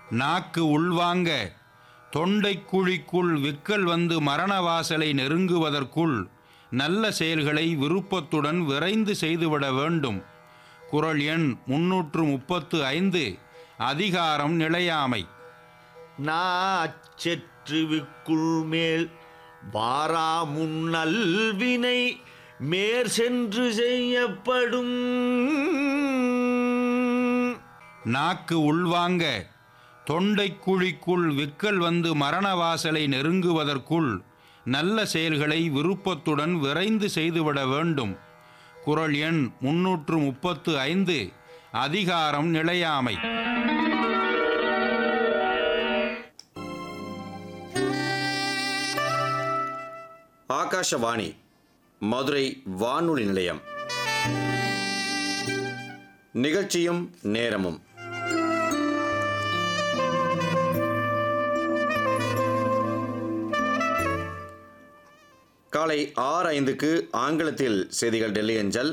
நாக்கு உள்வாங்க தொண்டைக் குழிக்குள் விக்கல் வந்து மரண வாசலை நெருங்குவதற்குள் நல்ல செயல்களை விருப்பத்துடன் விரைந்து செய்துவிட வேண்டும் குறள் எண் முன்னூற்று முப்பத்து ஐந்து அதிகாரம் நிலையாமை நாச்செற்று விக்குள் மேல் வாரா முன்னல்வினை மேற் சென்று செய்யப்படும் நாக்கு உள்வாங்க தொண்டைக் குழிக்குள் விக்கல் வந்து மரண வாசலை நெருங்குவதற்குள் நல்ல செயல்களை விருப்பத்துடன் விரைந்து செய்துவிட வேண்டும் குறள் எண் முன்னூற்று முப்பத்து ஐந்து அதிகாரம் நிலையாமை ஆகாஷவாணி மதுரை வானொலி நிலையம் நிகழ்ச்சியும் நேரமும் காலை ஆறு ஐந்துக்கு ஆங்கிலத்தில் செய்திகள் டெல்லி அஞ்சல்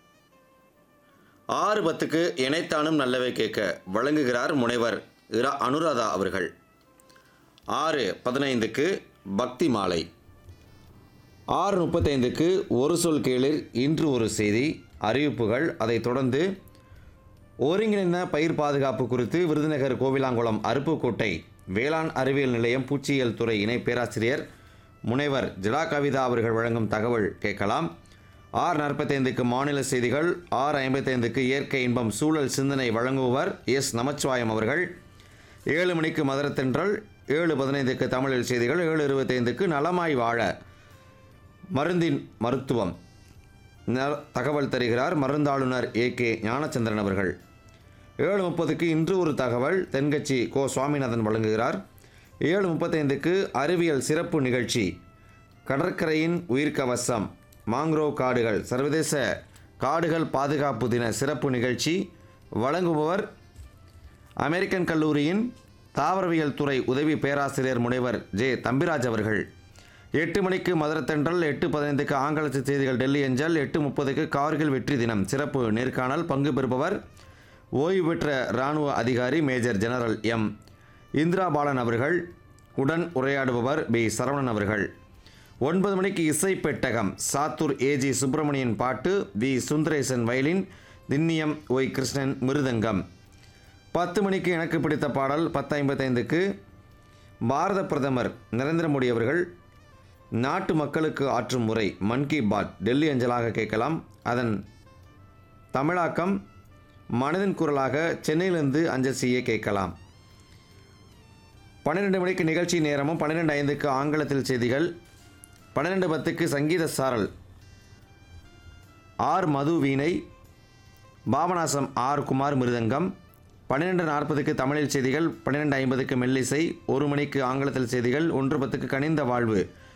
ஆறு பத்துக்கு இணைத்தானும் நல்லவை கேட்க வழங்குகிறார் முனைவர் இரா அனுராதா அவர்கள் ஆறு பதினைந்துக்கு பக்தி மாலை ஆறு முப்பத்தைந்துக்கு ஒரு சொல் கேளிர் இன்று ஒரு செய்தி அறிவிப்புகள் அதைத் தொடர்ந்து ஒருங்கிணைந்த பயிர் பாதுகாப்பு குறித்து விருதுநகர் கோவிலாங்குளம் அருப்புக்கோட்டை வேளாண் அறிவியல் நிலையம் பூச்சியியல் துறை இணை பேராசிரியர் முனைவர் ஜடா கவிதா அவர்கள் வழங்கும் தகவல் கேட்கலாம் ஆறு நாற்பத்தைந்துக்கு மாநில செய்திகள் ஆறு ஐம்பத்தைந்துக்கு இயற்கை இன்பம் சூழல் சிந்தனை வழங்குபவர் எஸ் நமச்சிவாயம் அவர்கள் ஏழு மணிக்கு மதுரத்தென்றல் ஏழு பதினைந்துக்கு தமிழில் செய்திகள் ஏழு இருபத்தைந்துக்கு நலமாய் வாழ மருந்தின் மருத்துவம் ந- தகவல் தருகிறார் மருந்தாளுநர் ஏ கே ஞானச்சந்திரன் அவர்கள் ஏழு முப்பதுக்கு இன்று ஒரு தகவல் தென்கட்சி கோ சுவாமிநாதன் வழங்குகிறார் ஏழு முப்பத்தைந்துக்கு அறிவியல் சிறப்பு நிகழ்ச்சி கடற்கரையின் உயிர்க்கவசம் மாங்க்ரோவ் காடுகள் சர்வதேச காடுகள் பாதுகாப்பு தின சிறப்பு நிகழ்ச்சி வழங்குபவர் அமெரிக்கன் கல்லூரியின் தாவரவியல் துறை உதவி பேராசிரியர் முனைவர் ஜே தம்பிராஜ் அவர்கள் எட்டு மணிக்கு மதுரத்தென்றல் எட்டு பதினைந்துக்கு ஆங்கிலத்து செய்திகள் டெல்லி அஞ்சல் எட்டு முப்பதுக்கு கார்கில் வெற்றி தினம் சிறப்பு நேர்காணல் பங்கு பெறுபவர் ஓய்வு பெற்ற இராணுவ அதிகாரி major general M Indira Balan அவர்கள் உடன் உரையாடுபவர் பி சரவணன் அவர்கள் ஒன்பது மணிக்கு இசை பெட்டகம் சாத்தூர் ஏஜி சுப்பிரமணியன் பாட்டு V Sundaresan violin Thinniyam Y Krishnan மிருதங்கம் பத்து மணிக்கு எனக்கு பிடித்த பாடல் பத்து ஐம்பத்தைந்துக்கு பாரத பிரதமர் நரேந்திர மோடி அவர்கள் நாட்டு மக்களுக்கு ஆற்றும் முறை மன் கி பாத் டெல்லி அஞ்சலாக கேட்கலாம் அதன் தமிழாக்கம் மனதின் குரலாக சென்னையிலிருந்து அஞ்சல் செய்ய கேட்கலாம் பன்னிரெண்டு மணிக்கு நிகழ்ச்சி நேரமும் பன்னிரெண்டு ஐந்துக்கு ஆங்கிலத்தில் செய்திகள் பன்னிரெண்டு பத்துக்கு சங்கீத சாரல் ஆர் மது வீணை பாபநாசம் ஆர் குமார் மிருதங்கம் பன்னிரெண்டு நாற்பதுக்கு தமிழில் செய்திகள் பன்னிரெண்டு ஐம்பதுக்கு மெல்லிசை ஒரு மணிக்கு ஆங்கிலத்தில் செய்திகள் ஒன்று பத்துக்கு கனிந்த வாழ்வு